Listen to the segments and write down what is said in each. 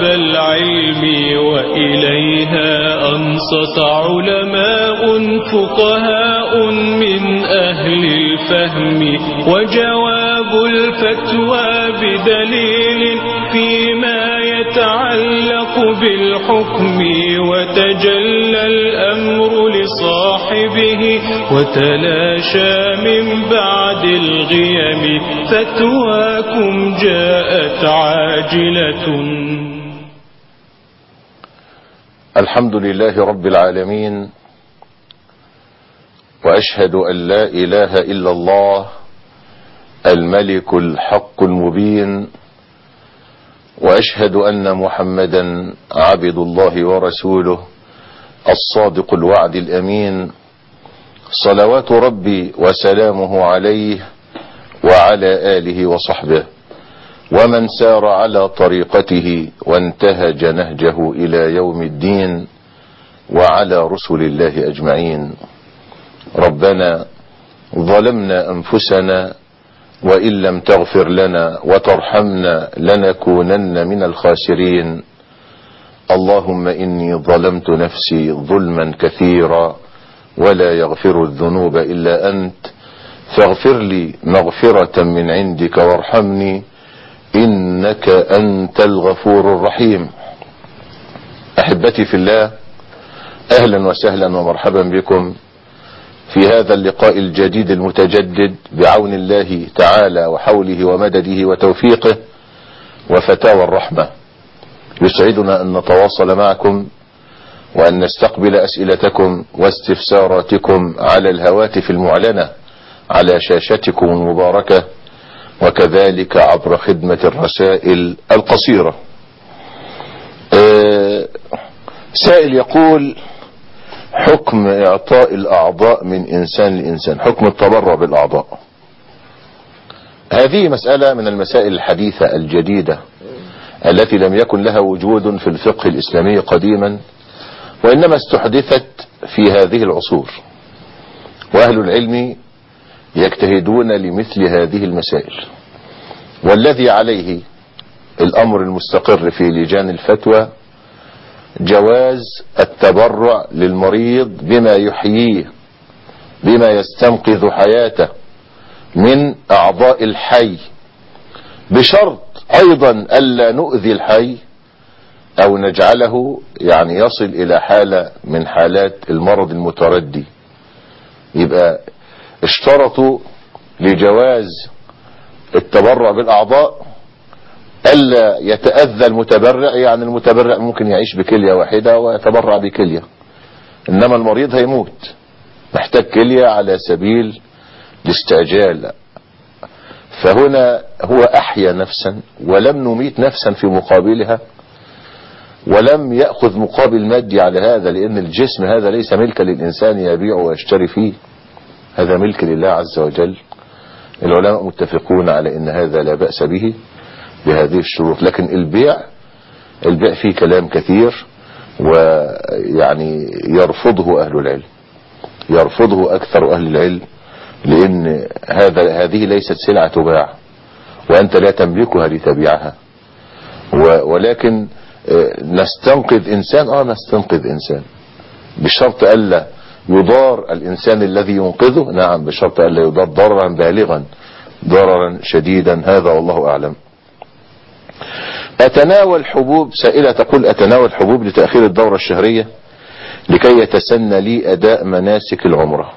أبواب العلم وإليها أنصت علماء فقهاء من أهل الفهم وجواب الفتوى بدليل فيما يتعلق بالحكم وتجلى الأمر لصاحبه وتلاشى من بعد الغيم فتواكم جاءت عاجلة الحمد لله رب العالمين وأشهد أن لا إله إلا الله الملك الحق المبين وأشهد أن محمدا عبد الله ورسوله الصادق الوعد الأمين صلوات ربي وسلامه عليه وعلى آله وصحبه ومن سار على طريقته وانتهج نهجه إلى يوم الدين وعلى رسل الله أجمعين ربنا ظلمنا أنفسنا وإن لم تغفر لنا وترحمنا لنكونن من الخاسرين اللهم إني ظلمت نفسي ظلما كثيرا ولا يغفر الذنوب إلا أنت فاغفر لي مغفرة من عندك وارحمني إنك أنت الغفور الرحيم أحبتي في الله أهلا وسهلا ومرحبا بكم في هذا اللقاء الجديد المتجدد بعون الله تعالى وحوله ومدده وتوفيقه وفتاوى الرحمة يسعدنا أن نتواصل معكم وأن نستقبل أسئلتكم واستفساراتكم على الهواتف المعلنة على شاشتكم المباركة وكذلك عبر خدمة الرسائل القصيرة سائل يقول حكم إعطاء الأعضاء من إنسان لإنسان حكم التبرع بالأعضاء هذه مسألة من المسائل الحديثة الجديدة التي لم يكن لها وجود في الفقه الإسلامي قديما وإنما استحدثت في هذه العصور وأهل العلم يجتهدون لمثل هذه المسائل والذي عليه الأمر المستقر في لجان الفتوى جواز التبرع للمريض بما يحييه بما يستنقذ حياته من أعضاء الحي بشرط أيضا ألا نؤذي الحي أو نجعله يعني يصل إلى حالة من حالات المرض المتردي يبقى اشترطوا لجواز التبرع بالأعضاء ألا يتأذى المتبرع يعني المتبرع ممكن يعيش بكلية واحدة ويتبرع بكلية إنما المريض هيموت محتاج كلية على سبيل الاستعجال فهنا هو أحيا نفسا ولم نميت نفسا في مقابلها ولم يأخذ مقابل مادي على هذا لأن الجسم هذا ليس ملكا للإنسان يبيع ويشتري فيه هذا ملك لله عز وجل العلماء متفقون على ان هذا لا بأس به بهذه الشروط لكن البيع البيع فيه كلام كثير ويعني يرفضه اهل العلم يرفضه اكثر اهل العلم لان هذا هذه ليست سلعة تباع وانت لا تملكها لتبيعها ولكن نستنقذ انسان اه نستنقذ انسان بشرط الا يضار الإنسان الذي ينقذه نعم بشرط ألا يضار ضررا بالغا ضررا شديدا هذا والله أعلم أتناول حبوب سائلة تقول أتناول حبوب لتأخير الدورة الشهرية لكي يتسنى لي أداء مناسك العمرة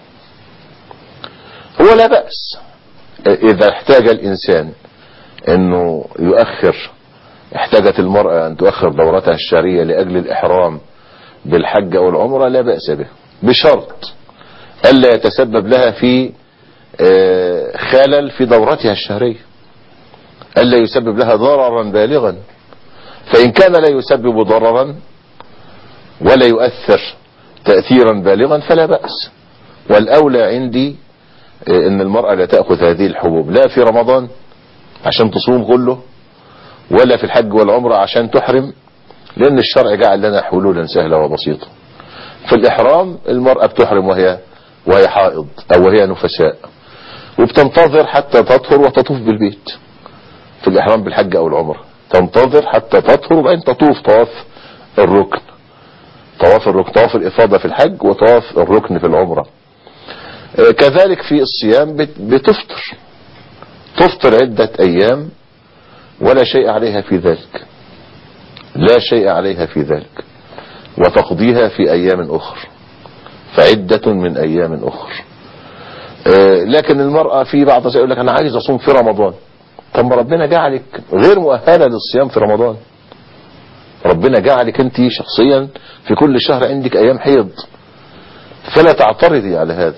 هو لا بأس إذا احتاج الإنسان أنه يؤخر احتاجت المرأة أن تؤخر دورتها الشهرية لأجل الإحرام بالحج أو العمرة لا بأس به بشرط ألا يتسبب لها في خلل في دورتها الشهرية ألا يسبب لها ضررا بالغا فإن كان لا يسبب ضررا ولا يؤثر تأثيرا بالغا فلا بأس والأولى عندي ان المرأة لا تأخذ هذه الحبوب لا في رمضان عشان تصوم كله ولا في الحج والعمرة عشان تحرم لأن الشرع جعل لنا حلولا سهلة وبسيطة في الإحرام المرأة بتحرم وهي وهي حائض أو وهي نفساء وبتنتظر حتى تطهر وتطوف بالبيت في الإحرام بالحج أو العمرة تنتظر حتى تطهر وبعدين تطوف طواف الركن طواف الركن طواف الإفاضة في الحج وطواف الركن في العمرة آه، كذلك في الصيام بت- بتفطر تفطر عدة أيام ولا شيء عليها في ذلك لا شيء عليها في ذلك وتقضيها في أيام أخر فعدة من أيام أخر آه، لكن المرأة في بعض الناس يقول لك أنا عايز أصوم في رمضان طب ما ربنا جعلك غير مؤهلة للصيام في رمضان ربنا جعلك أنت شخصيا في كل شهر عندك أيام حيض فلا تعترضي على هذا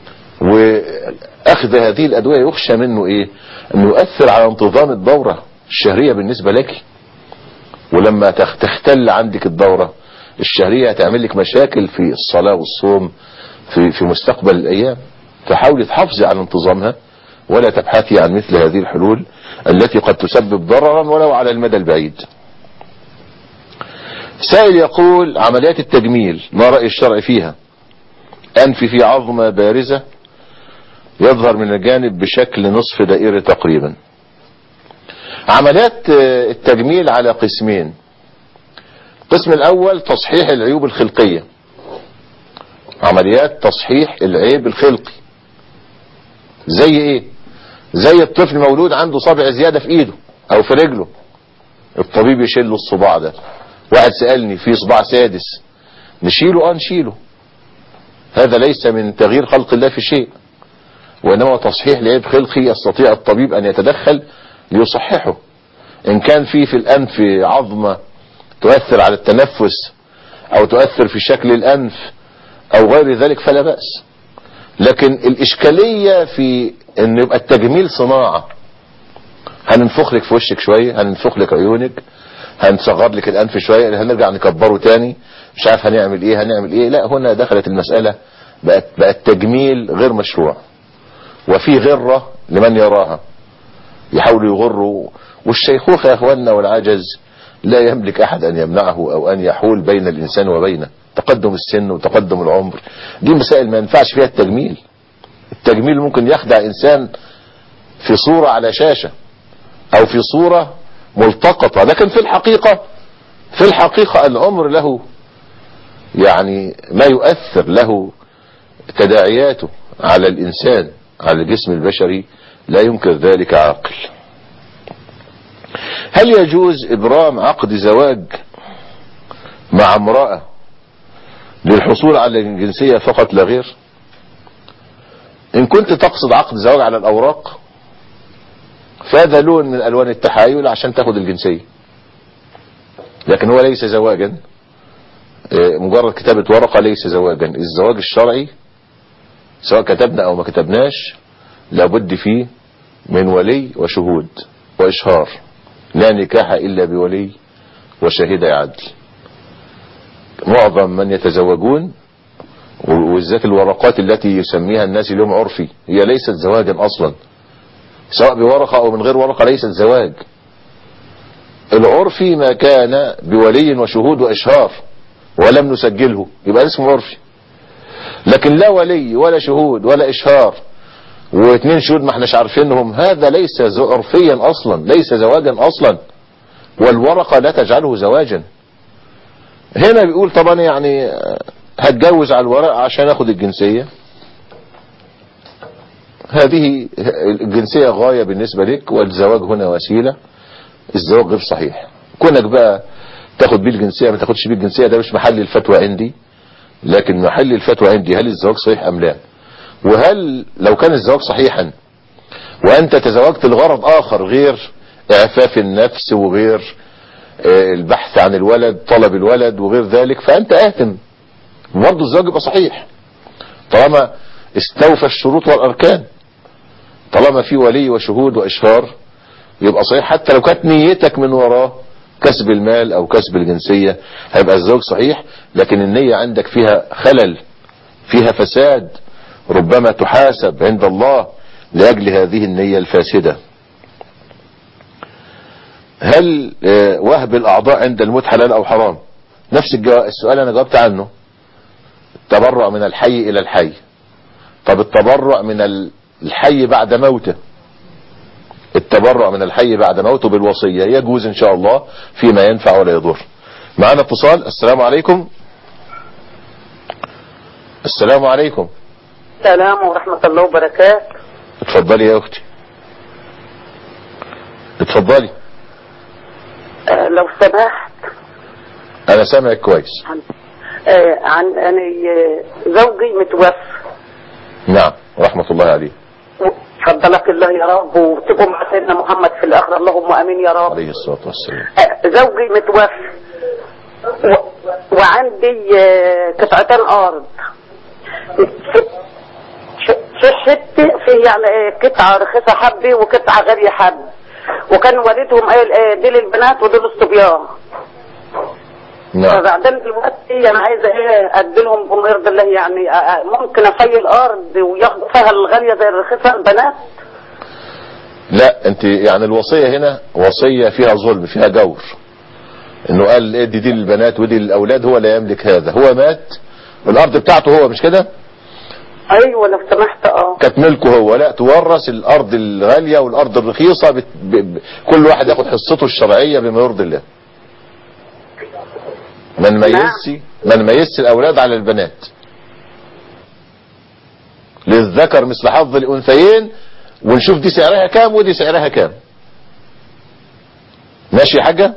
وأخذ هذه الأدوية يخشى منه إيه أنه يؤثر على انتظام الدورة الشهرية بالنسبة لك ولما تخ- تختل عندك الدورة الشهرية هتعمل لك مشاكل في الصلاة والصوم في, في مستقبل الأيام فحاولي تحافظي على انتظامها ولا تبحثي عن مثل هذه الحلول التي قد تسبب ضررا ولو على المدى البعيد سائل يقول عمليات التجميل ما رأي الشرع فيها أنف في عظمة بارزة يظهر من الجانب بشكل نصف دائري تقريبا عمليات آه، التجميل على قسمين القسم الأول تصحيح العيوب الخلقية عمليات تصحيح العيب الخلقي زي ايه زي الطفل مولود عنده صبع زيادة في ايده او في رجله الطبيب يشيل له الصباع ده واحد سألني في صباع سادس نشيله اه نشيله هذا ليس من تغيير خلق الله في شيء وانما تصحيح لعيب خلقي يستطيع الطبيب ان يتدخل ليصححه ان كان في في الانف عظمة تؤثر على التنفس او تؤثر في شكل الانف او غير ذلك فلا بأس لكن الاشكالية في ان يبقى التجميل صناعة هننفخ لك في وشك شوية هننفخ لك عيونك هنصغر لك الانف شوية هنرجع نكبره تاني مش عارف هنعمل ايه هنعمل ايه لا هنا دخلت المسألة بقت, بقت تجميل غير مشروع وفي غرة لمن يراها يحاولوا يغروا والشيخوخة يا اخواننا والعجز لا يملك احد ان يمنعه او ان يحول بين الانسان وبينه تقدم السن وتقدم العمر دي مسائل ما ينفعش فيها التجميل التجميل ممكن يخدع انسان في صورة على شاشة او في صورة ملتقطة لكن في الحقيقة في الحقيقة العمر له يعني ما يؤثر له تداعياته على الانسان على الجسم البشري لا ينكر ذلك عاقل هل يجوز ابرام عقد زواج مع امرأة للحصول على الجنسية فقط لا غير ان كنت تقصد عقد زواج على الاوراق فهذا لون من الوان التحايل عشان تاخد الجنسية لكن هو ليس زواجا آه، مجرد كتابة ورقة ليس زواجا الزواج الشرعي سواء كتبنا او ما كتبناش لابد فيه من ولي وشهود واشهار لا نكاح الا بولي وشهيد عدل معظم من يتزوجون وبالذات الورقات التي يسميها الناس اليوم عرفي هي ليست زواجا اصلا سواء بورقة او من غير ورقة ليست زواج العرفي ما كان بولي وشهود واشهار ولم نسجله يبقى اسمه عرفي لكن لا ولي ولا شهود ولا اشهار واثنين شهود ما احناش عارفينهم هذا ليس ز- عرفيا اصلا ليس زواجا اصلا والورقة لا تجعله زواجا هنا بيقول طبعا يعني آه، هتجوز على الورق عشان اخد الجنسية هذه الجنسية غاية بالنسبة لك والزواج هنا وسيلة الزواج غير صحيح كونك بقى تاخد بيه الجنسية ما تاخدش بيه الجنسية ده مش محل الفتوى عندي لكن محل الفتوى عندي هل الزواج صحيح ام لا وهل لو كان الزواج صحيحا وانت تزوجت لغرض اخر غير اعفاف النفس وغير آه، البحث عن الولد طلب الولد وغير ذلك فانت اثم برضه الزواج يبقى صحيح طالما استوفى الشروط والاركان طالما في ولي وشهود واشهار يبقى صحيح حتى لو كانت نيتك من وراه كسب المال او كسب الجنسية هيبقى الزواج صحيح لكن النية عندك فيها خلل فيها فساد ربما تحاسب عند الله لأجل هذه النية الفاسدة هل آه، وهب الأعضاء عند الموت حلال أو حرام نفس الجو- السؤال أنا جاوبت عنه التبرع من الحي إلى الحي طب التبرع من ال- الحي بعد موته التبرع من الحي بعد موته بالوصية يجوز ان شاء الله فيما ينفع ولا يضر معنا اتصال السلام عليكم السلام عليكم السلام ورحمة الله وبركاته اتفضلي يا اختي اتفضلي آه لو سمحت انا سامعك كويس عن آه عن أنا آه، زوجي متوفى نعم رحمة الله عليه فضلك الله يا رب وتبقوا مع سيدنا محمد في الآخرة اللهم أمين يا رب عليه الصلاة والسلام آه زوجي متوفى و... وعندي آه قطعتين أرض في- في حتة في يعني آه، قطعة رخيصة حبي وقطعة غالية حبي وكان والدهم قال آه، دي للبنات ودول الصبيان نعم فبعدين دلوقتي انا عايزه ايه ادي لهم بما يرضي الله يعني آه، آه، ممكن افي الارض وياخدوا فيها الغاليه زي الرخيصه البنات لا انت يعني الوصية هنا وصية فيها ظلم فيها جور انه قال ادي دي للبنات ودي للاولاد هو لا يملك هذا هو مات والارض بتاعته هو مش كده ايوه لو سمحت اه كانت ملكه هو لا تورث الارض الغالية والارض الرخيصة بت... ب... ب... كل واحد ياخد حصته الشرعية بما يرضي الله ما نميزش ما نميزش الاولاد على البنات للذكر مثل حظ الانثيين ونشوف دي سعرها كام ودي سعرها كام ماشي يا حاجة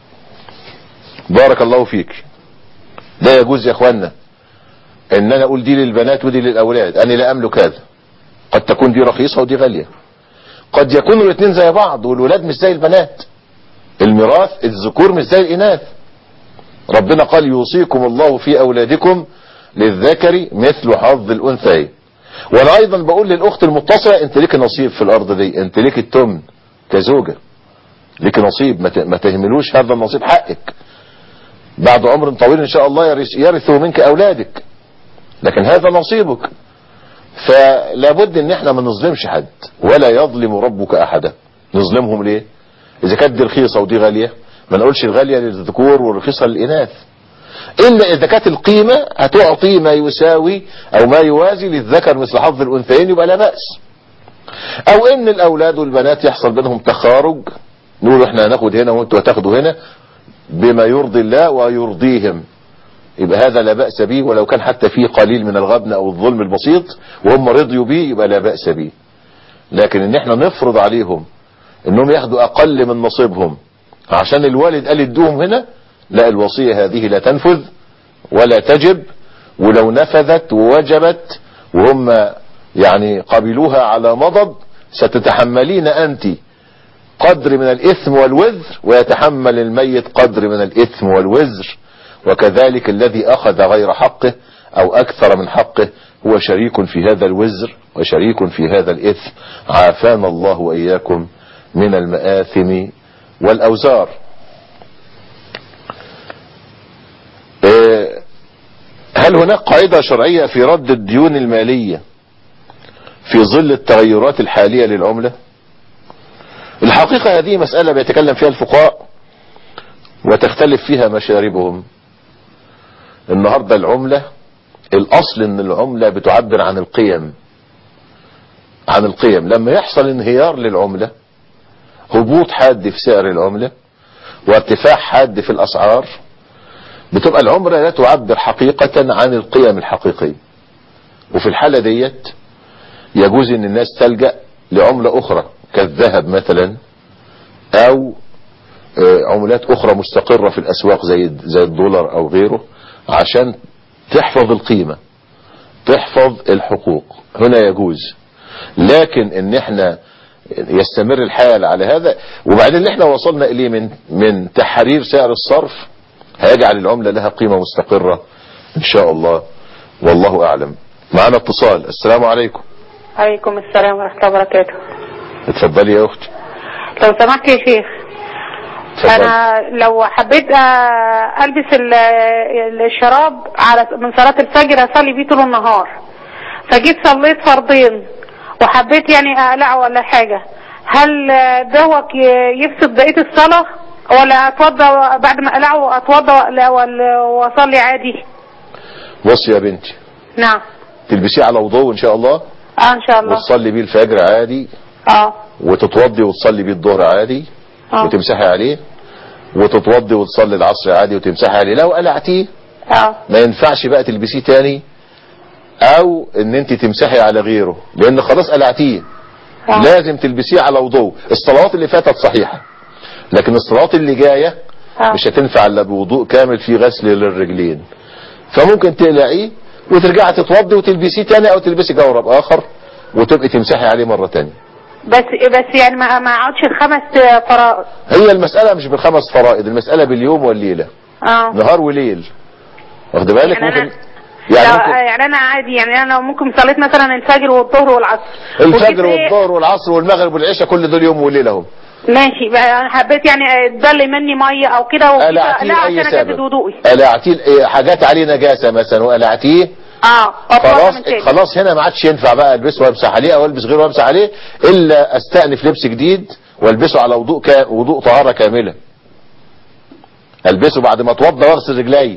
بارك الله فيك لا يجوز يا اخوانا ان انا اقول دي للبنات ودي للاولاد انا لا املك هذا قد تكون دي رخيصة ودي غالية قد يكونوا الاثنين زي بعض والولاد مش زي البنات الميراث الذكور مش زي الاناث ربنا قال يوصيكم الله في اولادكم للذكر مثل حظ الانثيين وانا ايضا بقول للاخت المتصلة انت ليك نصيب في الارض دي انت ليك التمن كزوجة ليك نصيب ما ت- ما تهملوش هذا النصيب حقك بعد عمر طويل ان شاء الله يرث يرثوا منك اولادك لكن هذا نصيبك فلا بد ان احنا ما نظلمش حد ولا يظلم ربك احدا نظلمهم ليه اذا كانت دي رخيصه ودي غاليه ما نقولش الغاليه للذكور والرخيصه للاناث الا اذا كانت القيمه هتعطي ما يساوي او ما يوازي للذكر مثل حظ الانثيين يبقى لا باس او ان الاولاد والبنات يحصل بينهم تخارج نقول احنا هناخد هنا وانتوا هتاخدوا هنا بما يرضي الله ويرضيهم يبقى هذا لا بأس به ولو كان حتى فيه قليل من الغبن او الظلم البسيط وهم رضيوا به يبقى لا بأس به لكن ان احنا نفرض عليهم انهم ياخدوا اقل من نصيبهم عشان الوالد قال ادوهم هنا لا الوصية هذه لا تنفذ ولا تجب ولو نفذت ووجبت وهم يعني قبلوها على مضض ستتحملين انت قدر من الاثم والوزر ويتحمل الميت قدر من الاثم والوزر وكذلك الذي اخذ غير حقه او اكثر من حقه هو شريك في هذا الوزر وشريك في هذا الاثم عافانا الله واياكم من المآثم والاوزار إيه، هل هناك قاعدة شرعية في رد الديون المالية في ظل التغيرات الحالية للعملة الحقيقة هذه مسألة بيتكلم فيها الفقهاء وتختلف فيها مشاربهم النهاردة العملة الأصل ان العملة بتعبر عن القيم عن القيم لما يحصل انهيار للعملة هبوط حاد في سعر العملة وارتفاع حاد في الأسعار بتبقى العملة لا تعبر حقيقة عن القيم الحقيقية وفي الحالة ديت يجوز ان الناس تلجأ لعملة اخرى كالذهب مثلا او آه، عملات اخرى مستقرة في الاسواق زي زي الدولار او غيره عشان تحفظ القيمة تحفظ الحقوق هنا يجوز لكن ان احنا يستمر الحال على هذا وبعدين اللي احنا وصلنا اليه من من تحرير سعر الصرف هيجعل العملة لها قيمة مستقرة ان شاء الله والله اعلم معنا اتصال السلام عليكم عليكم السلام ورحمة الله وبركاته اتفضلي يا اختي لو سمحت يا شيخ اتفضلي. انا لو حبيت آه، البس ال- ال- الشراب على من صلاة الفجر اصلي بيه طول النهار فجيت صليت فرضين وحبيت يعني اقلعه ولا حاجة هل آه، دوت ي- يفسد بقية الصلاة ولا اتوضى بعد ما اقلعه اتوضى وأقلع وال- واصلي عادي بص يا بنتي نعم تلبسيه على وضوء ان شاء الله اه ان شاء الله وتصلي بيه الفجر عادي اه وتتوضي وتصلي بيه الظهر عادي اه وتمسحي عليه وتتوضي وتصلي العصر عادي وتمسحي عليه لو قلعتيه اه ما ينفعش بقى تلبسيه تاني او ان انت تمسحي على غيره لان خلاص قلعتيه اه لازم تلبسيه على وضوء الصلوات اللي فاتت صحيحة لكن الصلوات اللي جاية اه مش هتنفع الا بوضوء كامل فيه غسل للرجلين فممكن تقلعيه وترجعي تتوضي وتلبسيه تاني او تلبسي جورب اخر وتبقي تمسحي عليه مرة تانية بس بس يعني ما ما اقعدش الخمس فرائض هي المسألة مش بالخمس فرائض المسألة باليوم والليلة اه نهار وليل واخد بالك يعني ممكن أنا- يعني لا ممكن يعني انا عادي يعني انا ممكن صليت مثلا الفجر والظهر والعصر الفجر وجيت إيه- والظهر والعصر والمغرب والعشاء كل دول يوم وليلة اهم ماشي بقى انا حبيت يعني تدلي مني ميه او كده وجيت قلعتيه لا عشان لأي اجدد سبب وضوئي قلعتيه إيه، حاجات عليه نجاسة مثلا وقلعتيه اه أتوضأ خلاص من تاني. خلاص هنا ما عادش ينفع بقى البسه وامسح عليه او البس غيره وامسح عليه الا استأنف لبس جديد والبسه على وضوء كا... وضوء طهارة كاملة البسه بعد ما اتوضى واغسل رجلي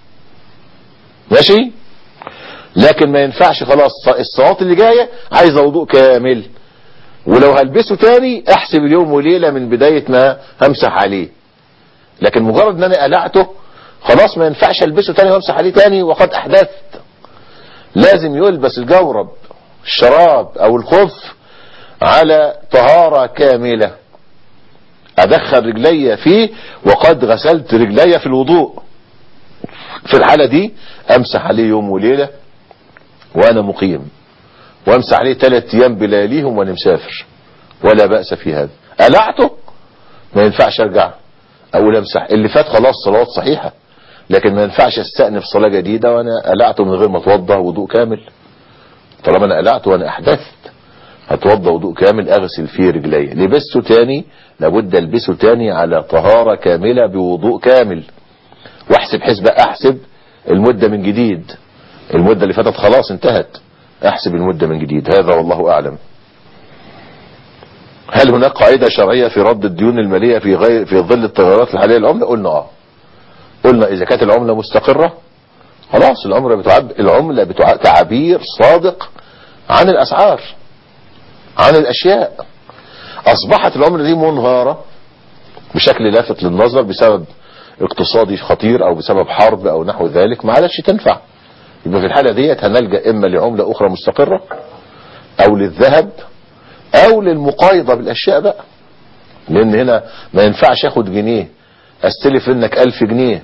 ماشي لكن ما ينفعش خلاص الصلاه اللي جايه عايزه وضوء كامل ولو هلبسه تاني احسب اليوم وليله من بدايه ما همسح عليه لكن مجرد ان انا قلعته خلاص ما ينفعش البسه تاني وامسح عليه تاني وقد احدثت لازم يلبس الجورب الشراب او الخف على طهارة كاملة ادخل رجلي فيه وقد غسلت رجلي في الوضوء في الحالة دي امسح عليه يوم وليلة وانا مقيم وامسح عليه ثلاث ايام بلياليهم وانا مسافر ولا بأس في هذا قلعته ما ينفعش ارجع اقول امسح اللي فات خلاص صلوات صحيحة لكن ما ينفعش استأنف صلاة جديدة وانا قلعته من غير ما اتوضى وضوء كامل طالما انا قلعته وانا احدثت هتوضى وضوء كامل اغسل فيه رجلي لبسته تاني لابد البسه تاني على طهارة كاملة بوضوء كامل واحسب حسبة احسب المدة من جديد المدة اللي فاتت خلاص انتهت احسب المدة من جديد هذا والله اعلم هل هناك قاعدة شرعية في رد الديون المالية في غير في ظل التغيرات الحالية للعملة قلنا اه قلنا اذا كانت العملة مستقرة خلاص العملة بتعب العملة بتع... تعبير صادق عن الاسعار عن الاشياء اصبحت العملة دي منهارة بشكل لافت للنظر بسبب اقتصادي خطير او بسبب حرب او نحو ذلك ما عادش تنفع يبقى في الحالة ديت هنلجأ اما لعملة اخرى مستقرة او للذهب او للمقايضة بالاشياء بقى لان هنا ما ينفعش اخد جنيه استلف منك الف جنيه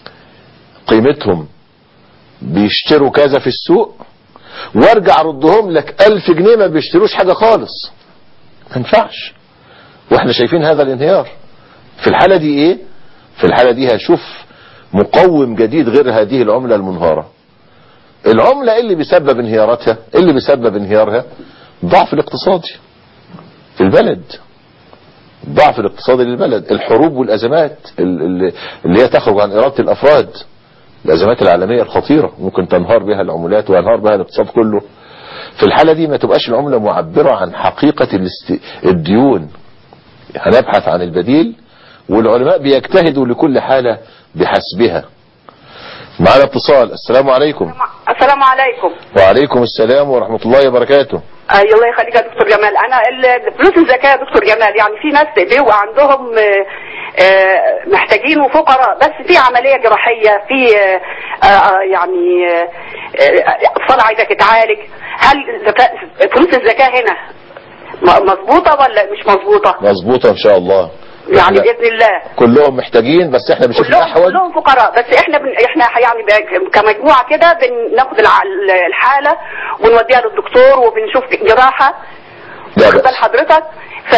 قيمتهم بيشتروا كذا في السوق وارجع اردهم لك الف جنيه ما بيشتروش حاجة خالص ما ينفعش واحنا شايفين هذا الانهيار في الحالة دي ايه في الحالة دي هشوف مقوم جديد غير هذه العملة المنهارة العملة اللي بيسبب انهياراتها اللي بيسبب انهيارها ضعف الاقتصادي في البلد ضعف الاقتصادي للبلد الحروب والازمات اللي هي تخرج عن ارادة الافراد الازمات العالمية الخطيرة ممكن تنهار بها العملات وينهار بها الاقتصاد كله في الحالة دي ما تبقاش العملة معبرة عن حقيقة الاست... الديون هنبحث عن البديل والعلماء بيجتهدوا لكل حالة بحسبها معنا اتصال السلام عليكم السلام عليكم وعليكم السلام ورحمة الله وبركاته أي الله يخليك يا دكتور جمال انا ال- فلوس الزكاه يا دكتور جمال يعني في ناس بيبقى عندهم آه، آه، محتاجين وفقراء بس في عمليه جراحيه في آه، آه، يعني آه، آه، اطفال عايزه تتعالج هل زكاة- فلوس الزكاه هنا م- مظبوطه ولا مش مظبوطه مظبوطة ان شاء الله يعني احنا باذن الله كلهم محتاجين بس احنا بنشوف كلهم الاحوال كلهم فقراء بس احنا بن... احنا يعني ب- كمجموعه كده بناخد الع... الحاله ونوديها للدكتور وبنشوف جراحه لا واخد بأس بال حضرتك ف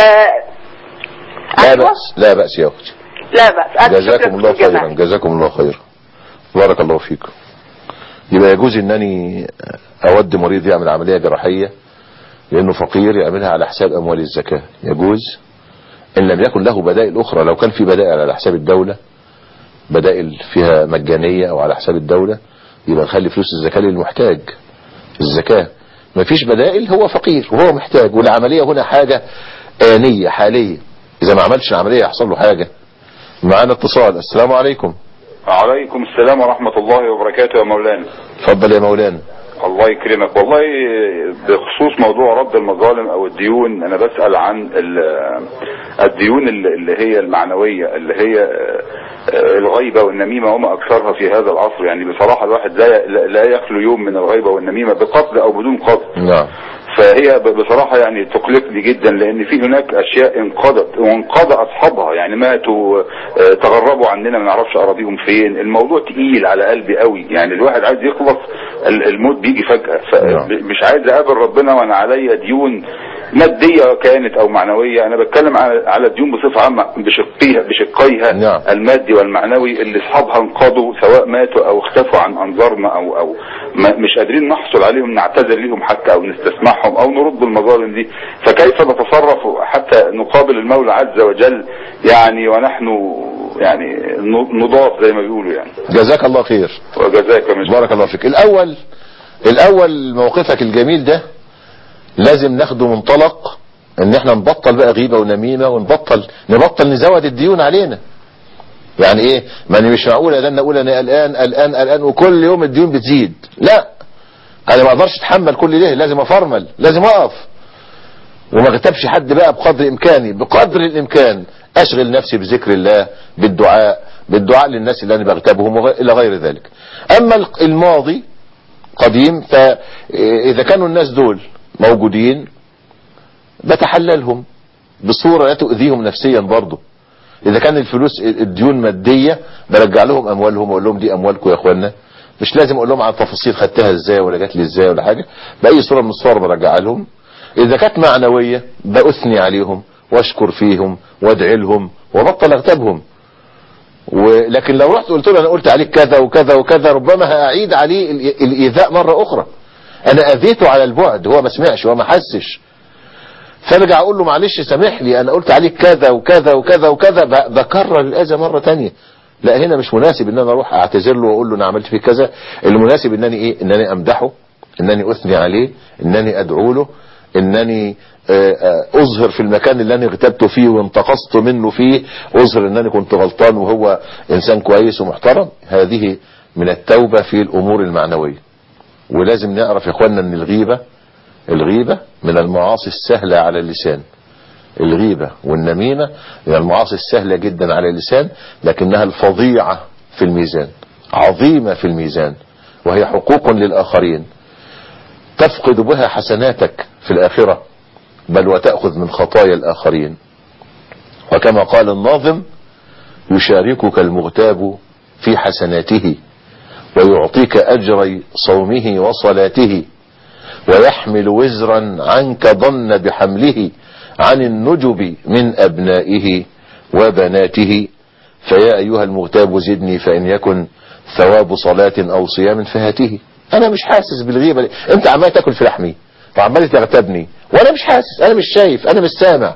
لا أيوة؟ بأس لا بأس يا اختي لا بأس ألف شكر جزاكم الله دكتور خيرا جمال. جزاكم الله خيرا بارك الله فيكم يبقى يجوز انني اود مريض يعمل عملية جراحية لانه فقير يعملها على حساب اموال الزكاة يجوز ان لم يكن له بدائل اخرى لو كان في بدائل على حساب الدولة بدائل فيها مجانية او على حساب الدولة يبقى نخلي فلوس الزكاة للمحتاج الزكاة مفيش بدائل هو فقير وهو محتاج والعملية هنا حاجة آنية حالية إذا ما عملش العملية يحصل له حاجة معانا اتصال السلام عليكم عليكم السلام ورحمة الله وبركاته يا مولانا اتفضل يا مولانا الله يكرمك والله بخصوص موضوع رد المظالم او الديون انا بسأل عن ال- الديون اللي اللي هي المعنوية اللي هي آه، الغيبة والنميمة وما اكثرها في هذا العصر يعني بصراحة الواحد لا لا يخلو يوم من الغيبة والنميمة بقصد او بدون قصد نعم فهي ب- بصراحة يعني تقلقني جدا لان في هناك اشياء انقضت وانقضى اصحابها يعني ماتوا آه، تغربوا عننا ما نعرفش اراضيهم فين الموضوع تقيل على قلبي قوي يعني الواحد عايز يخلص ال- الموت بيجي فجأة نعم. فمش عايز اقابل ربنا وانا عليا ديون مادية كانت او معنوية انا بتكلم على على الديون بصفة عامة بشقيها بشقيها نعم. المادي والمعنوي اللي اصحابها انقضوا سواء ماتوا او اختفوا عن انظارنا او او ما مش قادرين نحصل عليهم نعتذر ليهم حتى او نستسمحهم او نرد المظالم دي فكيف نتصرف حتى نقابل المولى عز وجل يعني ونحن يعني ن- نضاف زي ما بيقولوا يعني جزاك الله خير وجزاك مش بارك الله فيك الاول الاول موقفك الجميل ده لازم ناخده منطلق ان احنا نبطل بقى غيبة ونميمة ونبطل نبطل نزود الديون علينا يعني ايه ما انا مش معقول ده انا اقول انا قلقان قلقان قلقان وكل يوم الديون بتزيد لا انا ما اقدرش اتحمل كل ده لازم افرمل لازم اقف وما اغتابش حد بقى بقدر امكاني بقدر الامكان اشغل نفسي بذكر الله بالدعاء بالدعاء للناس اللي انا بغتابهم وغ- الى غير ذلك اما ال- الماضي قديم فاذا كانوا الناس دول موجودين بتحللهم بصورة لا تؤذيهم نفسيا برضه اذا كان الفلوس الديون مادية برجع لهم اموالهم واقول لهم دي اموالكم يا اخوانا مش لازم اقول لهم على التفاصيل خدتها ازاي ولا جات لي ازاي ولا حاجة باي صورة من الصور برجعها لهم اذا كانت معنوية باثني عليهم واشكر فيهم وادعي لهم وبطل اغتابهم ولكن لو رحت قلت له انا قلت عليك كذا وكذا وكذا ربما هاعيد عليه ال- الايذاء مرة اخرى انا اذيته على البعد هو ما سمعش هو ما حسش فارجع اقول له معلش سامح لي انا قلت عليك كذا وكذا وكذا وكذا ب- بكرر الاذى مرة تانية لا هنا مش مناسب ان انا اروح اعتذر له واقول له انا عملت فيك كذا المناسب انني ايه انني امدحه انني اثني عليه انني ادعو له انني آه، آه، اظهر في المكان اللي انا اغتبته فيه وانتقصت منه فيه اظهر انني كنت غلطان وهو انسان كويس ومحترم هذه من التوبة في الامور المعنوية ولازم نعرف يا اخوانا ان الغيبة الغيبة من المعاصي السهلة على اللسان الغيبة والنميمة من المعاصي السهلة جدا على اللسان لكنها الفظيعة في الميزان عظيمة في الميزان وهي حقوق للآخرين تفقد بها حسناتك في الآخرة بل وتأخذ من خطايا الآخرين وكما قال الناظم يشاركك المغتاب في حسناته ويعطيك أجر صومه وصلاته ويحمل وزرا عنك ظن بحمله عن النجب من أبنائه وبناته فيا أيها المغتاب زدني فإن يكن ثواب صلاة أو صيام فهاته أنا مش حاسس بالغيبة دي. أنت عمال تاكل في لحمي وعمال تغتابني وأنا مش حاسس أنا مش شايف أنا مش سامع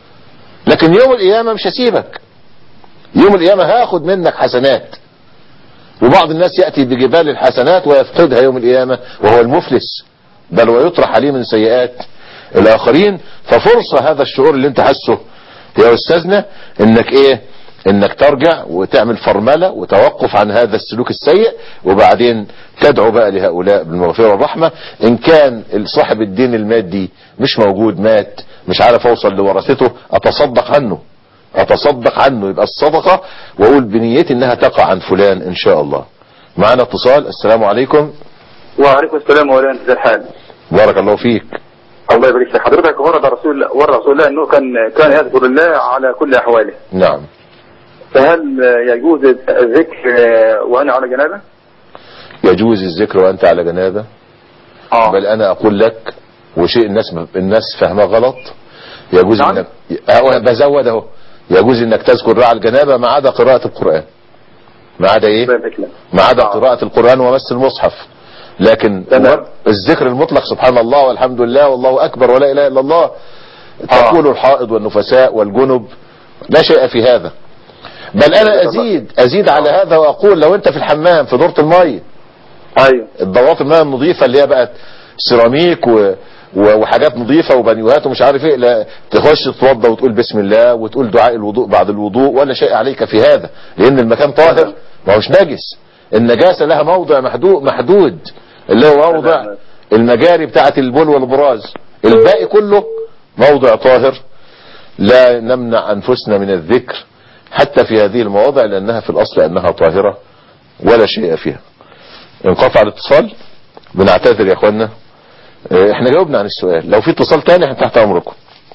لكن يوم القيامة مش هسيبك يوم القيامة هاخد منك حسنات وبعض الناس يأتي بجبال الحسنات ويفقدها يوم القيامة وهو المفلس بل ويطرح عليه من سيئات الآخرين ففرصة هذا الشعور اللي انت حاسه يا أستاذنا انك ايه انك ترجع وتعمل فرملة وتوقف عن هذا السلوك السيء وبعدين تدعو بقى لهؤلاء بالمغفرة والرحمة ان كان صاحب الدين المادي مش موجود مات مش عارف اوصل لورثته اتصدق عنه اتصدق عنه يبقى الصدقة واقول بنيتي انها تقع عن فلان ان شاء الله معنا اتصال السلام عليكم وعليكم السلام مولانا ازي الحال بارك الله فيك الله يبارك فيك حضرتك ورد رسول ورد رسول الله انه كان كان يذكر الله على كل احواله نعم فهل يجوز الذكر وانا على جنابه؟ يجوز الذكر وانت على جنابه اه بل انا اقول لك وشيء الناس الناس فاهمه غلط يجوز نعم. انك أهو بزود اهو يجوز انك تذكر على الجنابه ما عدا قراءه القران ما عدا ايه الله يبارك لك. ما عدا آه. قراءه القران ومس المصحف لكن تمام. الذكر المطلق سبحان الله والحمد لله والله اكبر ولا اله الا الله تقول الحائض والنفساء والجنب لا شيء في هذا بل انا ازيد ازيد على هذا واقول لو انت في الحمام في دورة المية ايوه الضوات الماء النظيفة اللي هي بقت سيراميك و... و- وحاجات نظيفة وبنيوهات ومش عارف ايه لا تخش تتوضى وتقول بسم الله وتقول دعاء الوضوء بعد الوضوء ولا شيء عليك في هذا لان المكان طاهر ما هوش نجس النجاسة لها موضع محدود محدود اللي هو موضع المجاري بتاعة البول والبراز الباقي كله موضع طاهر لا نمنع أنفسنا من الذكر حتى في هذه المواضع لأنها في الأصل أنها طاهرة ولا شيء فيها انقطع الاتصال بنعتذر يا اخوانا اه، احنا جاوبنا عن السؤال لو في اتصال تاني احنا تحت امركم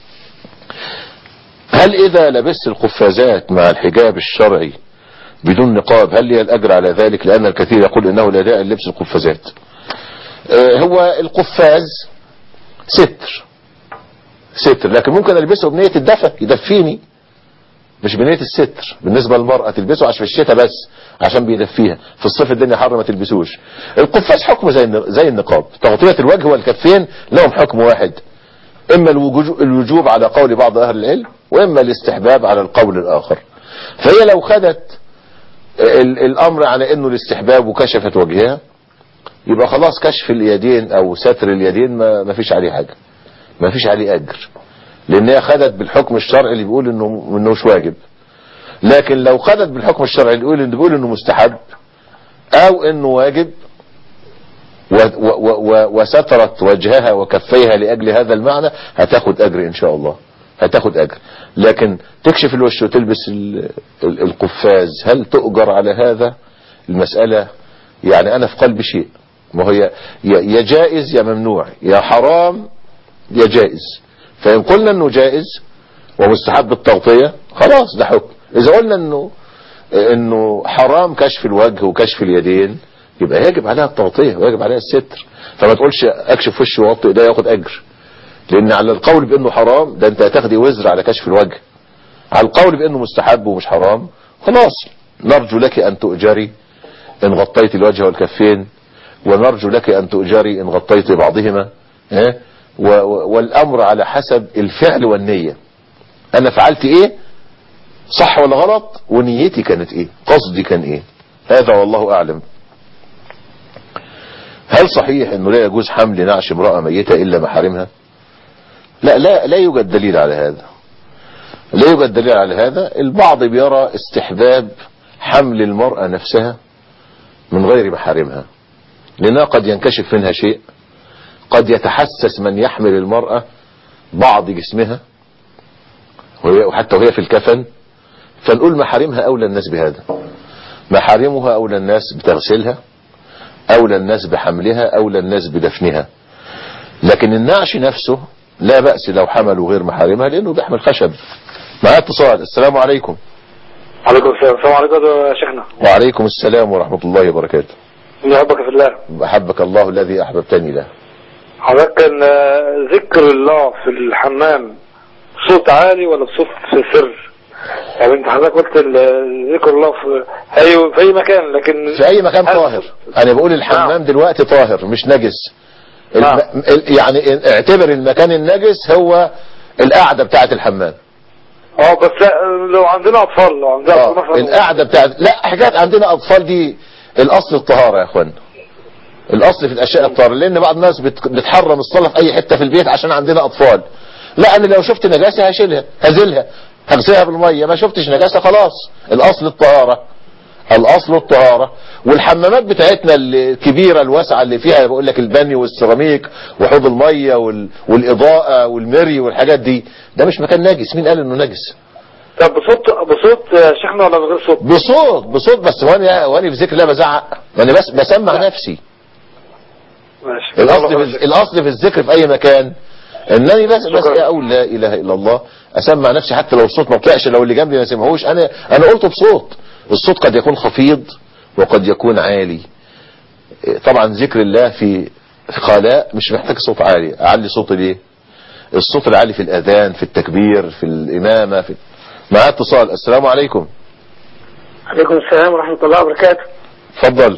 هل اذا لبست القفازات مع الحجاب الشرعي بدون نقاب هل لي الاجر على ذلك لان الكثير يقول انه لا داعي للبس القفازات اه، هو القفاز ستر ستر لكن ممكن البسه بنية الدفى يدفيني مش بنية الستر بالنسبة للمرأة تلبسه عشان في الشتاء بس عشان بيدفيها في الصيف الدنيا حر ما تلبسوش القفاز حكمه زي الن- زي النقاب تغطية الوجه والكفين لهم حكم واحد اما الوجو- الوجوب على قول بعض اهل العلم واما الاستحباب على القول الاخر فهي لو خدت ال- الامر على انه الاستحباب وكشفت وجهها يبقى خلاص كشف اليدين او ستر اليدين ما ما فيش عليه حاجة ما فيش عليه اجر لان هي خدت بالحكم الشرعي اللي بيقول انه انه مش واجب لكن لو خدت بالحكم الشرعي اللي بيقول انه بيقول انه مستحب او انه واجب و و و وسترت وجهها وكفيها لاجل هذا المعنى هتاخد اجر ان شاء الله هتاخد اجر لكن تكشف الوش وتلبس ال- ال- القفاز هل تؤجر على هذا المسألة يعني انا في قلبي شيء ما هي يا يا جائز يا ممنوع يا حرام يا جائز فإن قلنا انه جائز ومستحب التغطية خلاص ده حكم اذا قلنا انه انه حرام كشف الوجه وكشف اليدين يبقى يجب عليها التغطية ويجب عليها الستر فما تقولش اكشف وشي واغطي ده ياخد اجر لان على القول بانه حرام ده انت هتاخدي وزر على كشف الوجه على القول بانه مستحب ومش حرام خلاص نرجو لك ان تؤجري ان غطيت الوجه والكفين ونرجو لك ان تؤجري ان غطيت بعضهما ها و- و- والامر على حسب الفعل والنية انا فعلت ايه صح ولا غلط ونيتي كانت ايه قصدي كان ايه هذا والله اعلم هل صحيح انه لا يجوز حمل نعش امرأة ميتة الا محارمها لا لا لا يوجد دليل على هذا لا يوجد دليل على هذا البعض بيرى استحباب حمل المرأة نفسها من غير محارمها لأنها قد ينكشف منها شيء قد يتحسس من يحمل المرأة بعض جسمها وهي- وحتى وهي في الكفن فنقول محارمها أولى الناس بهذا محارمها أولى الناس بتغسلها أولى الناس بحملها أولى الناس بدفنها لكن النعش نفسه لا بأس لو حملوا غير محارمها لأنه بيحمل خشب معاه اتصال السلام عليكم عليكم السلام السلام عليكم يا شيخنا وعليكم السلام ورحمة الله وبركاته إني أحبك في الله أحبك الله الذي أحببتني له حضرتك كان آه، ذكر الله في الحمام بصوت عالي ولا بصوت سر يعني انت حضرتك قلت ال- ذكر الله في اي في اي مكان لكن في أي مكان هل- طاهر أنا بقول الحمام دلوقتي طاهر مش نجس الم... نعم. ال- يعني اعتبر المكان النجس هو القعدة بتاعت الحمام اه بس لا، لو عندنا اطفال لو عندنا آه، اطفال مثلا القعدة بتاعت لا حاجات عندنا أطفال دي الأصل الطهارة يا أخوانا الأصل في الأشياء الطهارة لأن بعض الناس بت- بتحرم الصلاة في أي حتة في البيت عشان عندنا أطفال لا أنا لو شفت نجاسة هشيلها هزلها هغسلها بالمية ما شفتش نجاسة خلاص الأصل الطهارة الأصل الطهارة والحمامات بتاعتنا الكبيرة الواسعة اللي فيها بقول لك البني والسيراميك وحوض المية وال... والإضاءة والمري والحاجات دي ده مش مكان نجس مين قال إنه نجس طب بصوت بصوت آه، شيخنا ولا من غير صوت بصوت بصوت بس وانا وانا في ذكر الله بزعق انا بس بسمع نفسي ماشي الاصل في الاصل في الذكر في اي مكان انني بس بس اقول لا اله الا الله اسمع نفسي حتى لو الصوت ما طلعش لو اللي جنبي ما سمعوش انا انا قلته بصوت الصوت قد يكون خفيض وقد يكون عالي إيه، طبعا ذكر الله في في خلاء مش محتاج صوت عالي اعلي صوتي ليه الصوت العالي في الاذان في التكبير في الامامه في معاه اتصال السلام عليكم عليكم السلام ورحمة الله وبركاته اتفضل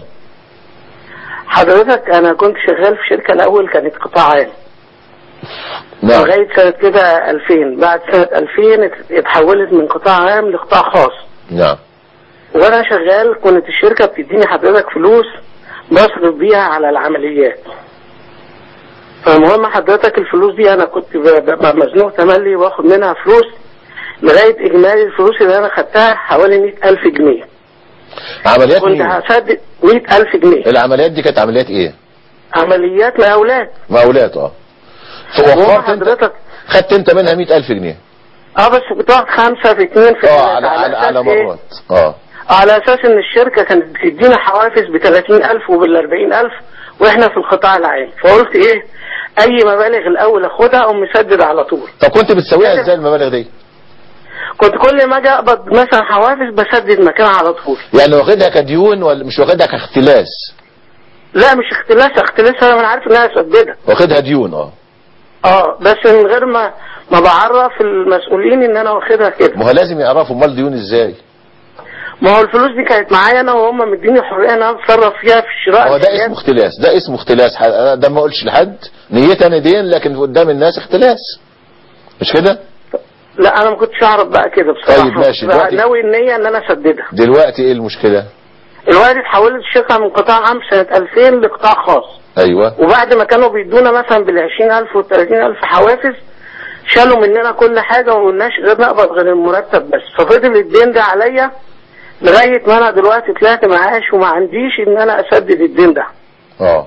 حضرتك أنا كنت شغال في شركة الأول كانت قطاع عام نعم لغاية سنة كده 2000 بعد سنة 2000 ات- اتحولت من قطاع عام لقطاع خاص نعم وأنا شغال كانت الشركة بتديني حضرتك فلوس بصرف بيها على العمليات فالمهم حضرتك الفلوس دي أنا كنت ب- ببقى مزنوق تملي واخد منها فلوس لغاية إجمالي الفلوس اللي أنا خدتها حوالي 100000 جنيه عمليات كنت مين هسدد 100000 جنيه العمليات دي كانت عمليات ايه عمليات مقاولات مقاولات اه وهم فوفرت انت حضرتك خدت انت منها 100000 جنيه اه بس بتقعد خمسة في اتنين في اه ثلاثة. على على, أساس على إيه؟ مرات اه على اساس ان الشركة كانت بتدينا حوافز ب 30000 وبال 40000 واحنا في القطاع العام فقلت ايه اي مبالغ الاول اخدها اقوم مسدد على طول طب كنت بتسويها ازاي المبالغ دي كنت كل ما اجي اقبض مثلا حوافز بسدد مكانها على طول يعني واخدها كديون ولا مش واخدها كاختلاس لا مش اختلاس اختلاس انا من عارف انها اسددها واخدها ديون اه اه بس من غير ما ما بعرف المسؤولين ان انا واخدها كده ما هو لازم يعرفوا امال ديون ازاي ما هو الفلوس دي كانت معايا انا وهم مديني حريه ان انا اتصرف فيها في شراء هو ده الحاجات. اسمه اختلاس ده اسمه اختلاس ح- أنا ده ما اقولش لحد نيتي انا دين لكن قدام الناس اختلاس مش كده لا انا ما كنتش اعرف بقى كده بصراحه طيب ماشي، بقى دلوقتي- ناوي النية ان انا اسددها دلوقتي ايه المشكلة الوقت اتحولت الشركه من قطاع عام سنه 2000 لقطاع خاص ايوه وبعد ما كانوا بيدونا مثلا بال 20000 وال 30000 حوافز شالوا مننا كل حاجه وما قلناش غير نقبض غير المرتب بس ففضل الدين ده عليا لغايه ما انا دلوقتي طلعت معاش وما عنديش ان انا اسدد الدين ده اه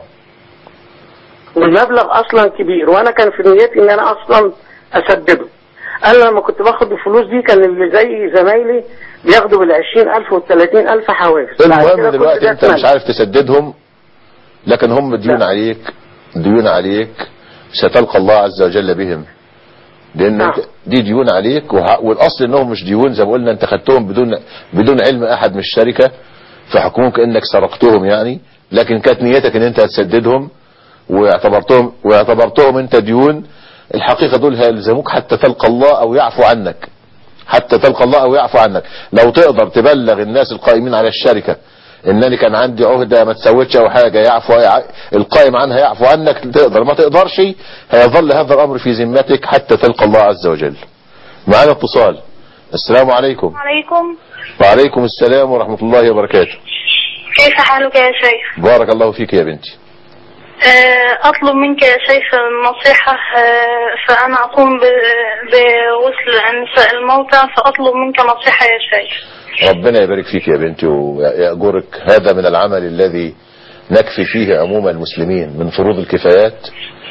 والمبلغ اصلا كبير وانا كان في نيتي ان انا اصلا اسدده انا لما كنت باخد الفلوس دي كان اللي زي زمايلي بياخدوا بال 20000 وال 30000 حوافز بعد كده المهم كل دلوقتي ده انت مش اتمنع. عارف تسددهم لكن هم ديون عليك ديون عليك ستلقى الله عز وجل بهم لان نعم. انت دي ديون عليك وه- والاصل انهم مش ديون زي ما قلنا انت خدتهم بدون بدون علم احد من الشركه فحكمهم كانك سرقتهم يعني لكن كانت نيتك ان انت هتسددهم واعتبرتهم واعتبرتهم انت ديون الحقيقه دول هيلزموك حتى تلقى الله او يعفو عنك حتى تلقى الله او يعفو عنك لو تقدر تبلغ الناس القائمين على الشركه انني كان عندي عهده ما تسوتش او حاجه يعفو القائم عنها يعفو عنك تقدر ما تقدرش هيظل هذا الامر في ذمتك حتى تلقى الله عز وجل معانا اتصال السلام عليكم عليكم وعليكم السلام ورحمه الله وبركاته كيف حالك يا شيخ بارك الله فيك يا بنتي آه، أطلب منك يا شيخ النصيحة آه، فأنا أقوم ب- بوصل النساء الموتى فأطلب منك نصيحة يا شيخ ربنا يبارك فيك يا بنتي ويأجرك هذا من العمل الذي نكفي فيه عموم المسلمين من فروض الكفايات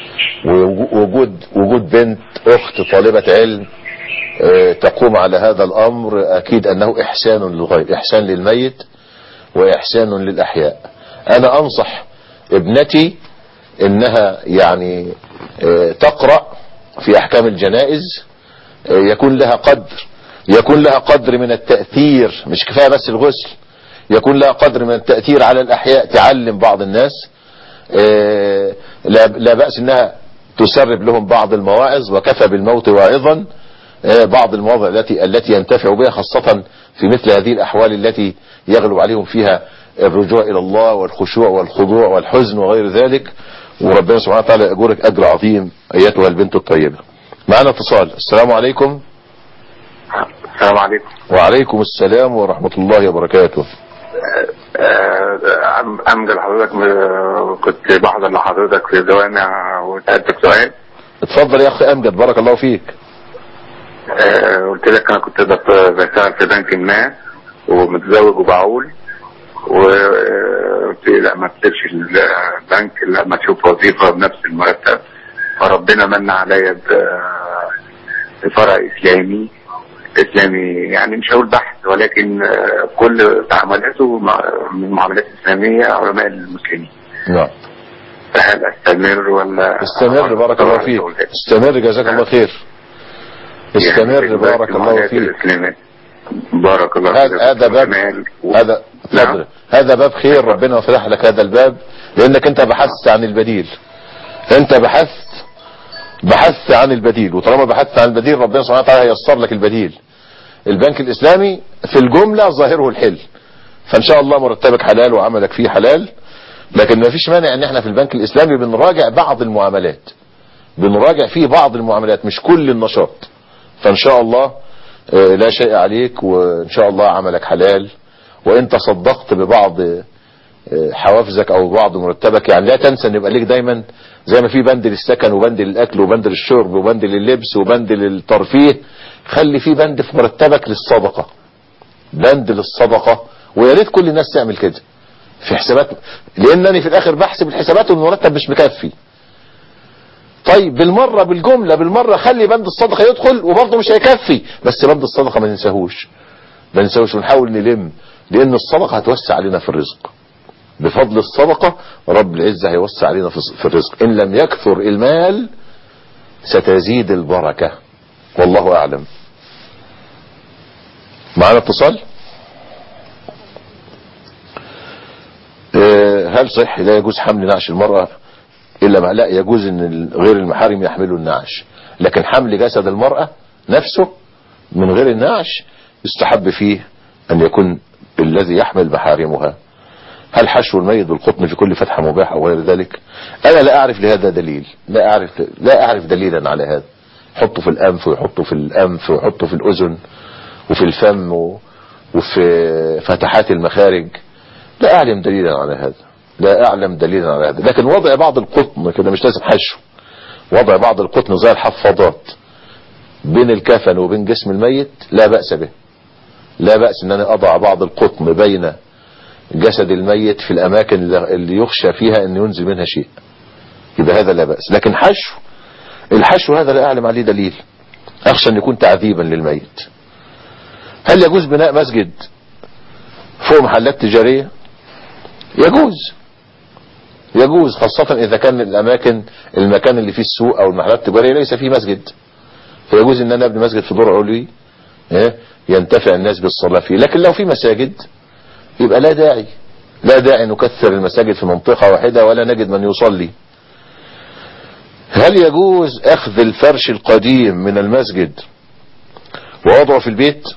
ووجود وجود بنت أخت طالبة علم آه، تقوم على هذا الأمر أكيد أنه إحسان للغير إحسان للميت وإحسان للأحياء أنا أنصح ابنتي إنها يعني آه، تقرأ في أحكام الجنائز آه، يكون لها قدر يكون لها قدر من التأثير مش كفاية بس الغسل يكون لها قدر من التأثير على الأحياء تعلم بعض الناس آه، لا لا بأس انها تسرب لهم بعض المواعظ وكفى بالموت واعظا آه، بعض المواضع التي التي ينتفع بها خاصة في مثل هذه الأحوال التي يغلب عليهم فيها الرجوع إلى الله والخشوع والخضوع والحزن وغير ذلك وربنا سبحانه وتعالى يأجرك أجر عظيم أيتها البنت الطيبة معنا اتصال السلام عليكم السلام عليكم وعليكم السلام ورحمة الله وبركاته آه، أم- امجد حضرتك م- كنت بحضر لحضرتك في الجوامع وسالتك سؤال اتفضل يا أخي أمجد بارك الله فيك آه، قلت لك انا كنت بت- بشتغل في بنك ما ومتزوج وبعول وقلت لي لا ما تسيبش البنك لا ما تشوف وظيفه بنفس المرتب فربنا من عليا ب- بفرع اسلامي اسلامي يعني مش هقول بحث ولكن آه، كل تعاملاته مع- من معاملات اسلاميه علماء المسلمين نعم فهل استمر ولا استمر بارك الله فيك استمر جزاك الله خير استمر بارك الله فيك بارك الله فيك هذا هذا باب هذا اتفضل هذا باب خير ربنا يفتح لك هذا الباب لانك انت بحثت عن البديل انت بحثت بحثت عن البديل وطالما بحثت عن البديل ربنا سبحانه وتعالى هيسر لك البديل البنك الاسلامي في الجملة ظاهره الحل فان شاء الله مرتبك حلال وعملك فيه حلال لكن ما فيش مانع ان احنا في البنك الاسلامي بنراجع بعض المعاملات بنراجع فيه بعض المعاملات مش كل النشاط فان شاء الله آه، لا شيء عليك وان شاء الله عملك حلال وانت صدقت ببعض آه، حوافزك او بعض مرتبك يعني لا تنسى ان يبقى ليك دايما زي ما في بند للسكن وبند للاكل وبند للشرب وبند لللبس وبند للترفيه خلي في بند في مرتبك للصدقة بند للصدقة ويا ريت كل الناس تعمل كده في حسابات لانني في الاخر بحسب الحسابات والمرتب مش مكفي طيب بالمرة بالجملة بالمرة خلي بند الصدقة يدخل وبرضه مش هيكفي بس بند الصدقة ما ننساهوش ما ننساهوش ونحاول نلم لان الصدقة هتوسع علينا في الرزق بفضل الصدقة رب العزة هيوسع علينا في الرزق ان لم يكثر المال ستزيد البركة والله اعلم معنا اتصال هل صح لا يجوز حمل نعش المرأة الا ما لا يجوز ان غير المحارم يحملوا النعش لكن حمل جسد المرأة نفسه من غير النعش يستحب فيه ان يكون الذي يحمل محارمها هل حشو الميت بالقطن في كل فتحة مباح او غير ذلك انا لا اعرف لهذا دليل لا اعرف لا اعرف دليلا على هذا حطه في الانف ويحطه في الانف ويحطه في الاذن وفي الفم وفي فتحات المخارج لا اعلم دليلا على هذا لا اعلم دليلا على هذا لكن وضع بعض القطن كده مش لازم حشو وضع بعض القطن زي الحفاضات بين الكفن وبين جسم الميت لا بأس به لا بأس ان انا اضع بعض القطن بين جسد الميت في الاماكن اللي يخشى فيها ان ينزل منها شيء يبقى هذا لا بأس لكن حشو الحشو هذا لا اعلم عليه دليل اخشى ان يكون تعذيبا للميت هل يجوز بناء مسجد فوق محلات تجارية يجوز يجوز خاصة اذا كان الاماكن المكان اللي فيه السوق او المحلات التجارية ليس فيه مسجد فيجوز ان انا ابني مسجد في دور علوي ينتفع الناس بالصلاة فيه لكن لو في مساجد يبقى لا داعي لا داعي نكثر المساجد في منطقة واحدة ولا نجد من يصلي هل يجوز اخذ الفرش القديم من المسجد ووضعه في البيت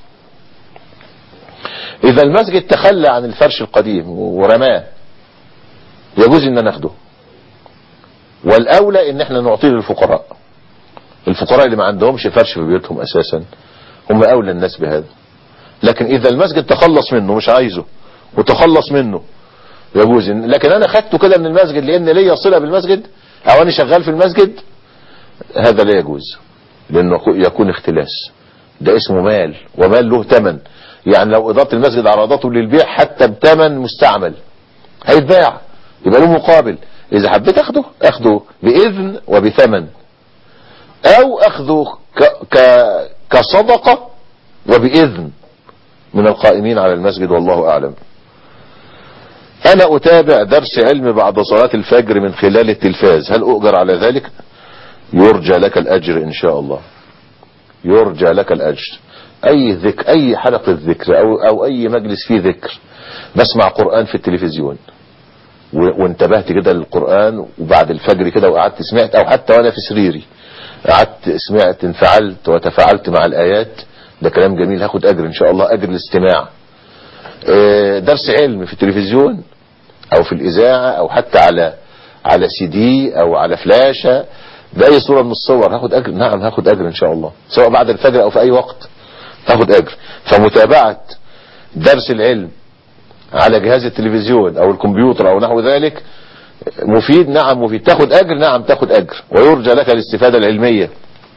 اذا المسجد تخلى عن الفرش القديم ورماه يجوز ان ناخده والاولى ان احنا نعطيه للفقراء الفقراء اللي ما عندهمش فرش في بيوتهم اساسا هم اولى الناس بهذا لكن اذا المسجد تخلص منه مش عايزه وتخلص منه يجوز لكن انا خدته كده من المسجد لان ليا صلة بالمسجد او انا شغال في المسجد هذا لا يجوز لانه يكون اختلاس ده اسمه مال ومال له ثمن يعني لو اداره المسجد عرضته للبيع حتى بثمن مستعمل هيتباع يبقى له مقابل اذا حبيت اخده اخده باذن وبثمن او اخذه ك... ك... كصدقة وباذن من القائمين على المسجد والله اعلم انا اتابع درس علم بعد صلاة الفجر من خلال التلفاز هل اؤجر على ذلك يرجى لك الاجر ان شاء الله يرجى لك الاجر اي ذكر اي حلقة ذكر او, أو اي مجلس فيه ذكر بسمع قرآن في التلفزيون وانتبهت كده للقرآن وبعد الفجر كده وقعدت سمعت او حتى وانا في سريري قعدت سمعت انفعلت وتفاعلت مع الايات ده كلام جميل هاخد اجر ان شاء الله اجر الاستماع درس علم في التلفزيون او في الاذاعة او حتى على على سي دي او على فلاشة باي صورة من الصور هاخد اجر نعم هاخد اجر ان شاء الله سواء بعد الفجر او في اي وقت هاخد اجر فمتابعة درس العلم على جهاز التلفزيون او الكمبيوتر او نحو ذلك مفيد نعم مفيد تاخد اجر نعم تاخد اجر ويرجى لك الاستفادة العلمية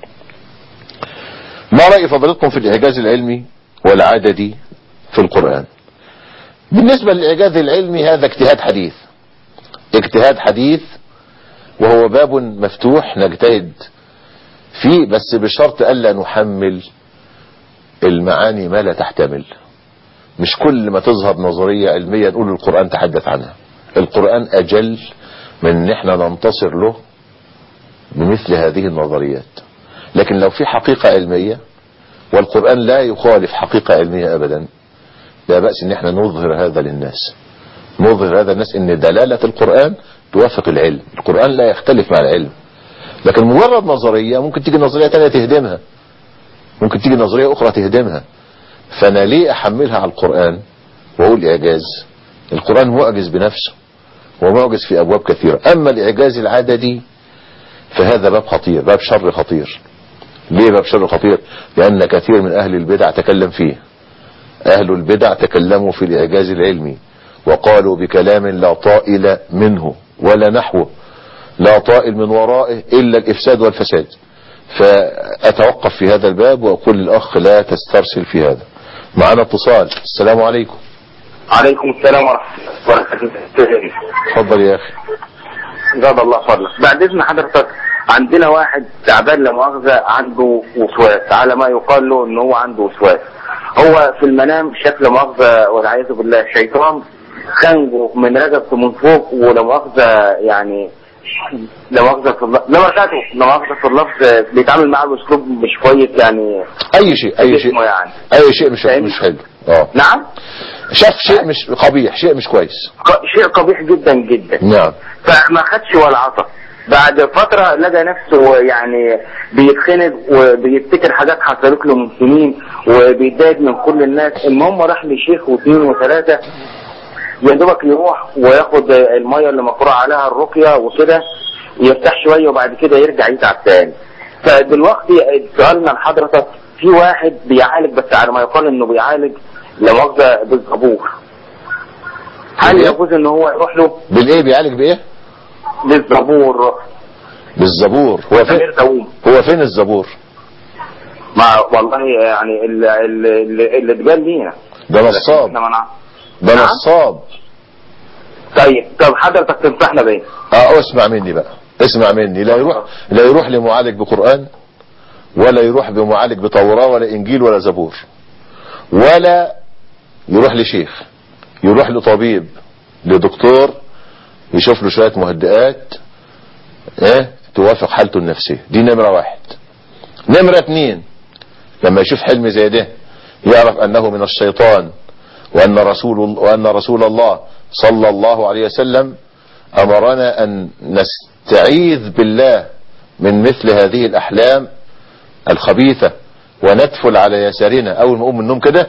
ما رأي فضلتكم في الاعجاز العلمي والعددي في القرآن بالنسبة للاعجاز العلمي هذا اجتهاد حديث اجتهاد حديث وهو باب مفتوح نجتهد فيه بس بشرط الا نحمل المعاني ما لا تحتمل مش كل ما تظهر نظرية علمية نقول القرآن تحدث عنها القرآن أجل من ان احنا ننتصر له بمثل هذه النظريات لكن لو في حقيقة علمية والقرآن لا يخالف حقيقة علمية أبدا لا بأس ان احنا نظهر هذا للناس نظهر هذا الناس ان دلالة القرآن توافق العلم القرآن لا يختلف مع العلم لكن مجرد نظرية ممكن تيجي نظرية تانية تهدمها ممكن تيجي نظرية أخرى تهدمها فأنا ليه أحملها على القرآن وأقول إعجاز القرآن معجز بنفسه ومعجز في أبواب كثيرة أما الإعجاز العددي فهذا باب خطير باب شر خطير ليه باب شر خطير لأن كثير من أهل البدع تكلم فيه أهل البدع تكلموا في الإعجاز العلمي وقالوا بكلام لا طائل منه ولا نحوه لا طائل من ورائه إلا الإفساد والفساد فأتوقف في هذا الباب وأقول للأخ لا تسترسل في هذا معنا اتصال السلام عليكم عليكم السلام ورحمة الله وبركاته اتفضل يا اخي زاد الله فضلك بعد اذن حضرتك عندنا واحد تعبان لا مؤاخذة عنده وسواس على ما يقال له ان هو عنده وسواس هو في المنام شاف لا مؤاخذة والعياذ بالله شيطان خنجه من رجبته من فوق ولا مؤاخذة يعني لا مؤاخذة في اللفظ لا مؤاخذة لا مؤاخذة في اللفظ بيتعامل معاه باسلوب مش كويس يعني اي شيء اي شيء جسمه يعني اي شيء مش مش حلو اه نعم شاف شيء مش قبيح شيء مش كويس ق- شيء قبيح جدا جدا نعم فما خدش ولا عطى بعد فترة لقى نفسه يعني بيتخنق وبيفتكر حاجات حصلت له من سنين وبيتضايق من كل الناس المهم راح لشيخ واثنين وثلاثة يا دوبك يروح وياخد المية اللي مقروء عليها الرقية وكده يرتاح شوية وبعد كده يرجع يتعب تاني فدلوقتي سؤالنا لحضرتك في واحد بيعالج بس على ما يقال انه بيعالج لا مؤاخذة بالزبور هل يجوز ان هو يروح له بالايه بيعالج بايه بالزبور بالزبور هو فين هو فين الزبور ما والله يعني اللي, اللي, اللي اتقال لينا ده نصاب إحنا ما نعرف. ده نعم؟ نصاب طيب طب حضرتك تنصحنا بايه؟ اه اسمع مني بقى اسمع مني لا يروح لا يروح لمعالج بقرآن ولا يروح بمعالج بتوراة ولا انجيل ولا زبور ولا يروح لشيخ يروح لطبيب لدكتور يشوف له شوية مهدئات ايه توافق حالته النفسية دي نمرة واحد نمرة اتنين لما يشوف حلم زي ده يعرف انه من الشيطان وان رسول وان رسول الله صلى الله عليه وسلم امرنا ان نستعيذ بالله من مثل هذه الاحلام الخبيثة وندفل على يسارنا اول ما نقوم من النوم كده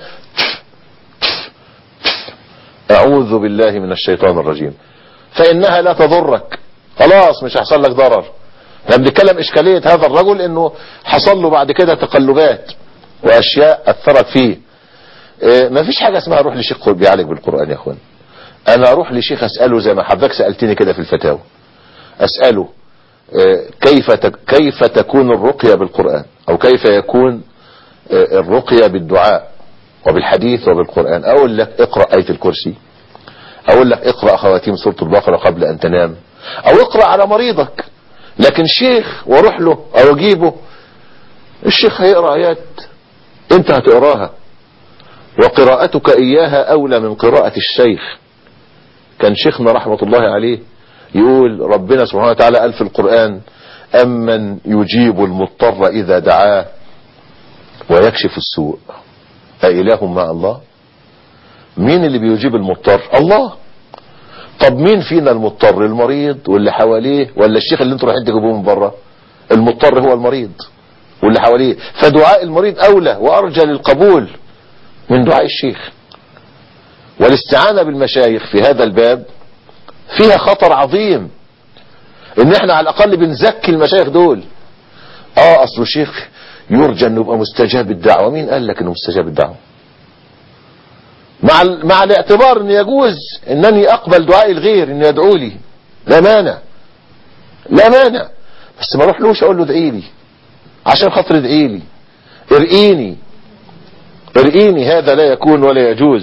اعوذ بالله من الشيطان الرجيم فانها لا تضرك خلاص مش هيحصل لك ضرر احنا بنتكلم اشكالية هذا الرجل انه حصل له بعد كده تقلبات واشياء اثرت فيه اه مفيش حاجة اسمها اروح لشيخ بيعالج بالقرآن يا اخوان انا اروح لشيخ اسأله زي ما حضرتك سألتني كده في الفتاوى اسأله اه كيف تك كيف تكون الرقية بالقرآن او كيف يكون اه الرقية بالدعاء وبالحديث وبالقرآن اقول لك اقرأ آية الكرسي اقول لك اقرأ خواتيم سورة البقرة قبل ان تنام او اقرأ على مريضك لكن شيخ واروح له او اجيبه الشيخ هيقرأ ايات انت هتقراها وقراءتك اياها اولى من قراءة الشيخ كان شيخنا رحمة الله عليه يقول ربنا سبحانه وتعالى قال في القرآن أمن يجيب المضطر إذا دعاه ويكشف السوء أإله مع الله مين اللي بيجيب المضطر الله طب مين فينا المضطر المريض واللي حواليه ولا الشيخ اللي انتوا رايحين تجيبوه من بره المضطر هو المريض واللي حواليه فدعاء المريض أولى وأرجى للقبول من دعاء الشيخ والاستعانة بالمشايخ في هذا الباب فيها خطر عظيم ان احنا على الاقل بنزكي المشايخ دول اه اصله شيخ يرجى انه يبقى مستجاب الدعوة مين قال لك انه مستجاب الدعوة مع, مع الاعتبار ان يجوز انني اقبل دعاء الغير انه يدعو لي لا مانع لا مانع بس ما اروحلوش اقول له ادعي لي عشان خاطر ادعي لي ارقيني ارقيني هذا لا يكون ولا يجوز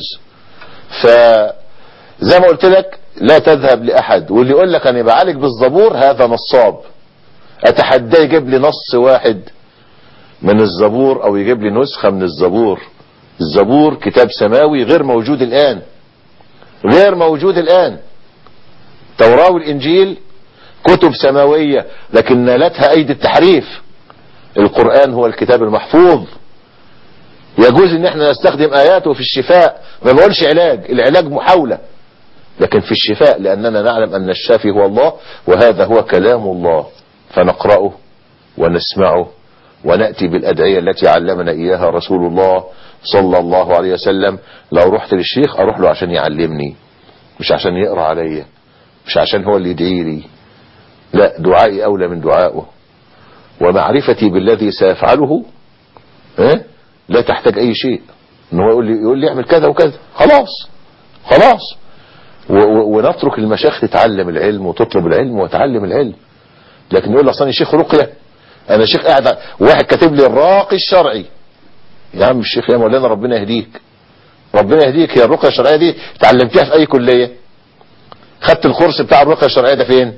فزي ما قلت لك لا تذهب لأحد واللي يقول لك أنا بعالج بالزبور هذا نصاب أتحدى يجيب لي نص واحد من الزبور أو يجيب لي نسخة من الزبور الزبور كتاب سماوي غير موجود الآن غير موجود الآن توراة والإنجيل كتب سماوية لكن نالتها أيدي التحريف القرآن هو الكتاب المحفوظ يجوز ان احنا نستخدم اياته في الشفاء ما بقولش علاج العلاج محاولة لكن في الشفاء لاننا نعلم ان الشافي هو الله وهذا هو كلام الله فنقرأه ونسمعه ونأتي بالأدعية التي علمنا إياها رسول الله صلى الله عليه وسلم لو رحت للشيخ أروح له عشان يعلمني مش عشان يقرأ عليا مش عشان هو اللي يدعي لي لا دعائي أولى من دعائه ومعرفتي بالذي سيفعله اه؟ لا تحتاج أي شيء ان هو يقول لي, يقول لي اعمل كذا وكذا خلاص خلاص ونترك المشايخ تتعلم العلم وتطلب العلم وتعلم العلم لكن يقول اصلا شيخ رقية انا شيخ قاعد واحد كاتب لي الراقي الشرعي يا عم الشيخ يا مولانا ربنا يهديك ربنا يهديك هي الرقية الشرعية دي اتعلمتيها في اي كلية خدت الكورس بتاع الرقية الشرعية ده فين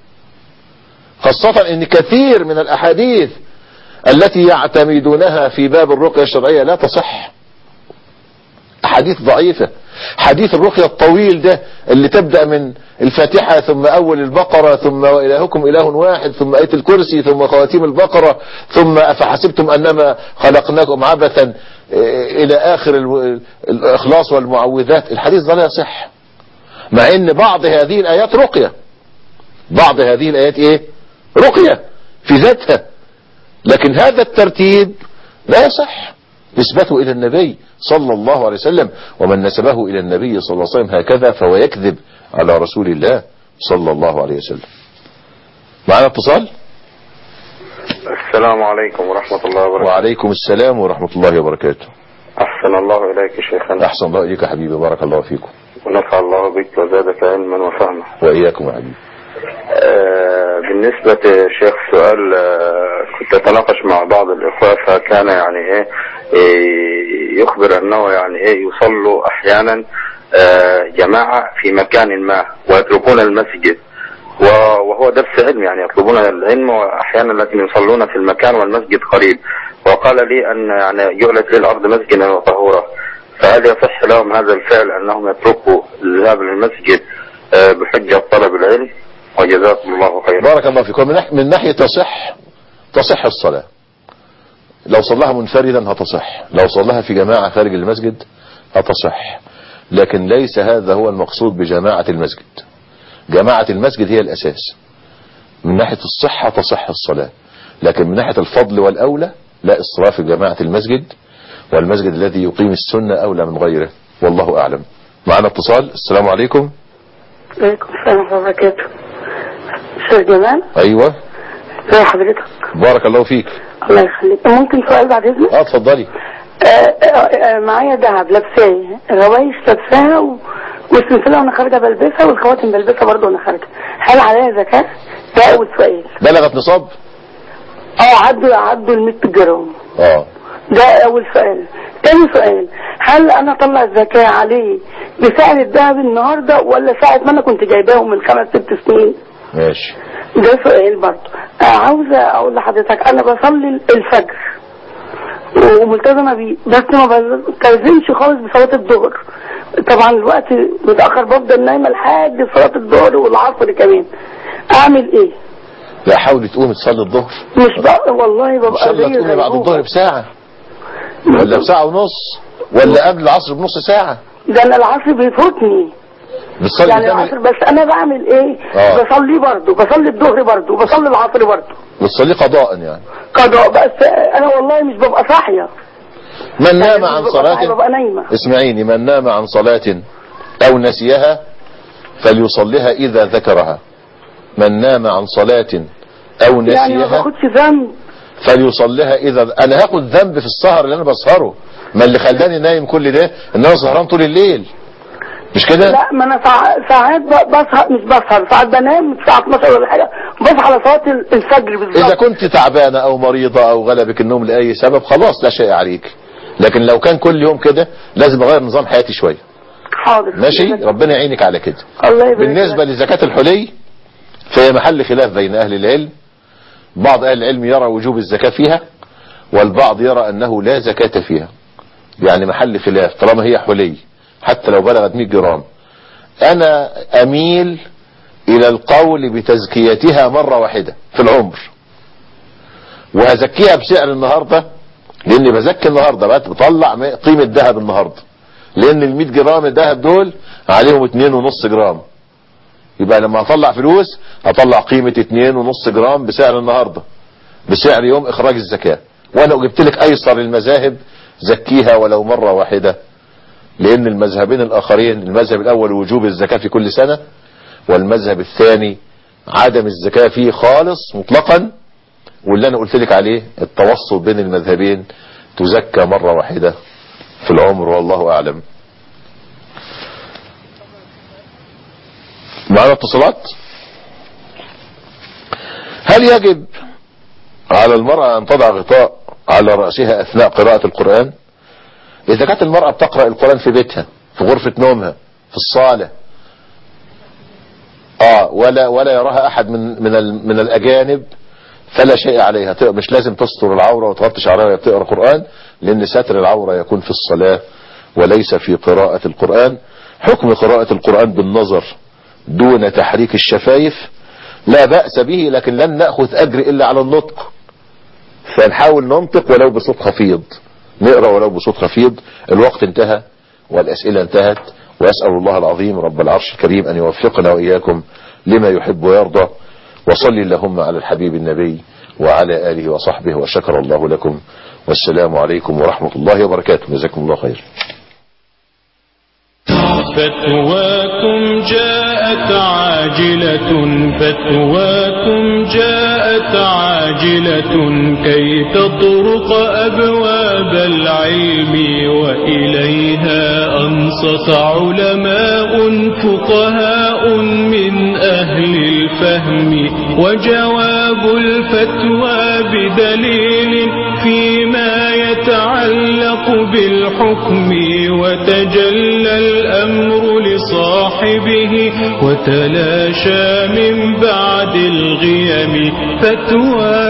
خاصة ان كثير من الاحاديث التي يعتمدونها في باب الرقية الشرعية لا تصح احاديث ضعيفة حديث الرقية الطويل ده اللي تبدأ من الفاتحة ثم أول البقرة ثم وإلهكم إله واحد ثم آية الكرسي ثم خواتيم البقرة ثم أفحسبتم أنما خلقناكم عبثا إيه، إلى آخر ال- الإخلاص والمعوذات الحديث ده لا يصح مع أن بعض هذه الآيات رقية بعض هذه الآيات إيه رقية في ذاتها لكن هذا الترتيب لا يصح نسبته إلى النبي صلى الله عليه وسلم ومن نسبه إلى النبي صلى الله عليه وسلم هكذا فهو يكذب على رسول الله صلى الله عليه وسلم معنا اتصال السلام عليكم ورحمة الله وبركاته وعليكم السلام ورحمة الله وبركاته أحسن الله إليك شيخنا أحسن الله إليك يا حبيبي بارك الله فيكم ونفع الله بك وزادك علما وفهما وإياكم يا حبيبي آه، بالنسبة شيخ سؤال آه، كنت أتناقش مع بعض الإخوة فكان يعني إيه إيه، يخبر أنه يعني إيه يصلوا أحيانا آه، جماعة في مكان ما ويتركون المسجد و- وهو درس علم يعني يطلبون العلم وأحيانا لكن يصلون في المكان والمسجد قريب وقال لي أن يعني جعلت لي الأرض مسجدا وطهورا فهل يصح لهم هذا الفعل أنهم يتركوا الذهاب للمسجد آه، بحجة طلب العلم وجزاكم الله خيرا بارك الله فيكم من ناح- من ناحية تصح تصح الصلاة لو صلاها منفردا هتصح لو صلاها في جماعة خارج المسجد هتصح لكن ليس هذا هو المقصود بجماعة المسجد جماعة المسجد هي الأساس من ناحية الصحة تصح الصلاة لكن من ناحية الفضل والأولى لا إسراف جماعة المسجد والمسجد الذي يقيم السنة أولى من غيره والله أعلم معنا اتصال السلام عليكم عليكم السلام ورحمة الله وبركاته أستاذ جمال أيوة ازي حضرتك بارك الله فيك الله يخليك ممكن سؤال بعد إذنك اه اتفضلي آه، آه، آه، معايا ذهب لابساه غوايش لابساها و... والسلسلة وانا خارجة بلبسها والخواتم بلبسها برضه وانا خارجة هل عليها زكاة؟ ده أول سؤال بلغت نصاب اه عدوا عدوا ال 100 جرام اه ده أول سؤال تاني سؤال هل أنا أطلع الزكاة عليه بسعر الذهب النهاردة ولا ساعة ما أنا كنت جايباه من خمس ست سنين؟ ماشي ده سؤال برضه آه، عاوزة أقول لحضرتك أنا بصلي الفجر وملتزمة بيه بس ما بلتزمش خالص بصلاة الظهر طبعا الوقت متأخر بفضل نايمة لحد صلاة الظهر والعصر كمان أعمل إيه؟ لا حاولي تقومي تصلي الظهر مش بقى والله ان ببقى شاء الله زي تقومي بعد غيبوبة. الظهر بساعة ولا بساعة ونص ولا قبل العصر بنص ساعة ده أنا العصر بيفوتني بتصلي يعني قدام العصر بس أنا بعمل إيه؟ آه. بصلي برضه بصلي الظهر برضه بصلي العصر برضه بتصلي قضاء يعني قضاء بس أنا والله مش ببقى صاحية من نام يعني عن مش ببقى صاحية صلاة ببقى نايمة اسمعيني من نام عن صلاة او نسيها فليصليها اذا ذكرها من نام عن صلاة او يعني ما نسيها باخدش ذنب فليصليها اذا انا هاخد ذنب في السهر اللي انا بسهره ما اللي خلاني نايم كل ده ان انا سهران طول الليل مش كده لا ما انا ساع- ساعات ب- بسهر مش بسهر ساعات بنام الساعه 12 ولا حاجه بصحى على صلاه ال- الفجر اذا بالظبط كنت تعبانة او مريضة او غلبك النوم لاي سبب خلاص لا شيء عليك لكن لو كان كل يوم كده لازم اغير نظام حياتي شوية حاضر ماشي ربنا يعينك على كده الله يبارك بالنسبة لزكاة الحلي فهي محل خلاف بين اهل العلم بعض اهل العلم يرى وجوب الزكاة فيها والبعض يرى انه لا زكاة فيها يعني محل خلاف طالما هي حلي حتى لو بلغت 100 جرام انا اميل الى القول بتزكيتها مرة واحدة في العمر وهزكيها بسعر النهاردة لاني بزكي النهاردة بقى بطلع م- قيمة ذهب النهاردة لان ال 100 جرام الذهب دول عليهم 2.5 جرام يبقى لما اطلع فلوس هطلع قيمة 2.5 جرام بسعر النهاردة بسعر يوم اخراج الزكاة وانا جبت لك ايسر المذاهب زكيها ولو مرة واحدة لان المذهبين الاخرين المذهب الاول وجوب الزكاة في كل سنة والمذهب الثاني عدم الزكاة فيه خالص مطلقا واللي انا قلت لك عليه التوسط بين المذهبين تزكى مرة واحدة في العمر والله اعلم معنا اتصالات هل يجب على المرأة ان تضع غطاء على رأسها اثناء قراءة القرآن إذا كانت المرأة بتقرأ القرآن في بيتها في غرفة نومها في الصالة اه ولا ولا يراها احد من من ال- من الاجانب فلا شيء عليها تق- مش لازم تستر العوره وتغطي شعرها وهي بتقرا قران لان ستر العوره يكون في الصلاه وليس في قراءه القران حكم قراءه القران بالنظر دون تحريك الشفايف لا باس به لكن لن ناخذ اجر الا على النطق فنحاول ننطق ولو بصوت خفيض نقرا ولو بصوت خفيض الوقت انتهى والاسئله انتهت واسال الله العظيم رب العرش الكريم ان يوفقنا واياكم لما يحب ويرضى وصل اللهم على الحبيب النبي وعلى اله وصحبه وشكر الله لكم والسلام عليكم ورحمه الله وبركاته جزاكم الله خير فتواكم جاءت عاجلة فتواكم جاءت عاجلة كي تطرق أبواب العلم وإليها أنصت علماء فقهاء من أهل الفهم وجواب الفتوى بدليل فيما يتعلق بالحكم وتجلى الأمر لصاحبه وتلاشى من بعد الغيم فتوى